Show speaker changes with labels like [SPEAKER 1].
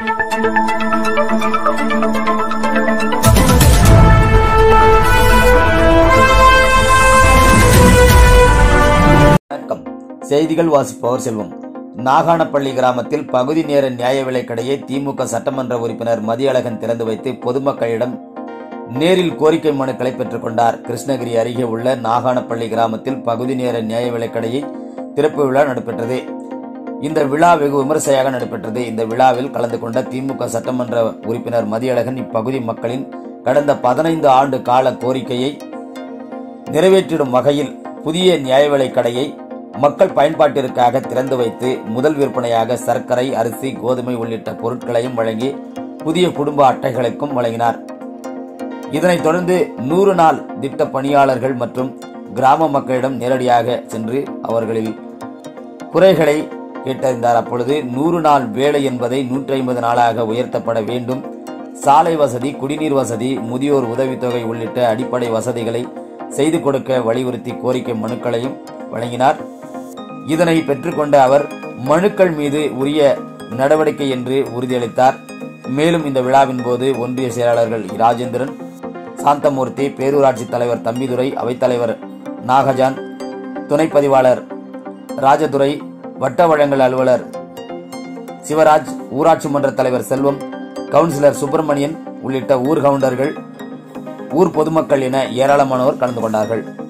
[SPEAKER 1] வணக்கம் செய்திகள் வாசிப்பவர் செல்வம் நாகானப்பள்ளி கிராமத்தில் பகுதி நேர நியாய விலைக் கடையை திமுக சட்டமன்ற உறுப்பினர் மதியழகன் திறந்து வைத்து பொதுமக்களிடம் நேரில் கோரிக்கை மனுக்களை பெற்றுக் கொண்டார் கிருஷ்ணகிரி அருகே உள்ள நாகானப்பள்ளி கிராமத்தில் பகுதி நேர நியாய விலைக் கடையை திறப்பு விழா நடைபெற்றது இந்த விழா வெகு விமரிசையாக நடைபெற்றது இந்த விழாவில் கலந்து கொண்ட திமுக சட்டமன்ற உறுப்பினர் மதியழகன் இப்பகுதி மக்களின் கடந்த பதினைந்து ஆண்டு கால கோரிக்கையை நிறைவேற்றிடும் வகையில் புதிய நியாய விலைக் கடையை மக்கள் பயன்பாட்டிற்காக திறந்து வைத்து முதல் விற்பனையாக சர்க்கரை அரிசி கோதுமை உள்ளிட்ட பொருட்களையும் வழங்கி புதிய குடும்ப அட்டைகளுக்கும் வழங்கினார் இதனைத் தொடர்ந்து நூறு நாள் திட்ட பணியாளர்கள் மற்றும் கிராம மக்களிடம் நேரடியாக சென்று அவர்களில் குறைகளை கேட்டறிந்தார் அப்பொழுது நூறு நாள் வேலை என்பதை நூற்றி ஐம்பது நாளாக உயர்த்தப்பட வேண்டும் சாலை வசதி குடிநீர் வசதி முதியோர் உதவித்தொகை உள்ளிட்ட அடிப்படை வசதிகளை செய்து கொடுக்க வலியுறுத்தி கோரிக்கை மனுக்களையும் வழங்கினார் இதனை பெற்றுக்கொண்ட அவர் மனுக்கள் மீது உரிய நடவடிக்கை என்று உறுதியளித்தார் மேலும் இந்த விழாவின் போது ஒன்றிய செயலாளர்கள் ராஜேந்திரன் சாந்தமூர்த்தி பேரூராட்சி தலைவர் தம்பிதுரை அவைத்தலைவர் நாகஜான் துணைப்பதிவாளர் ராஜதுரை வட்ட வழங்கல் அலுவலர் சிவராஜ் ஊராட்சி மன்ற தலைவர் செல்வம் கவுன்சிலர் சுப்பிரமணியன் உள்ளிட்ட ஊர் கவுண்டர்கள் ஊர் பொதுமக்கள் என ஏராளமானோர் கலந்து கொண்டார்கள்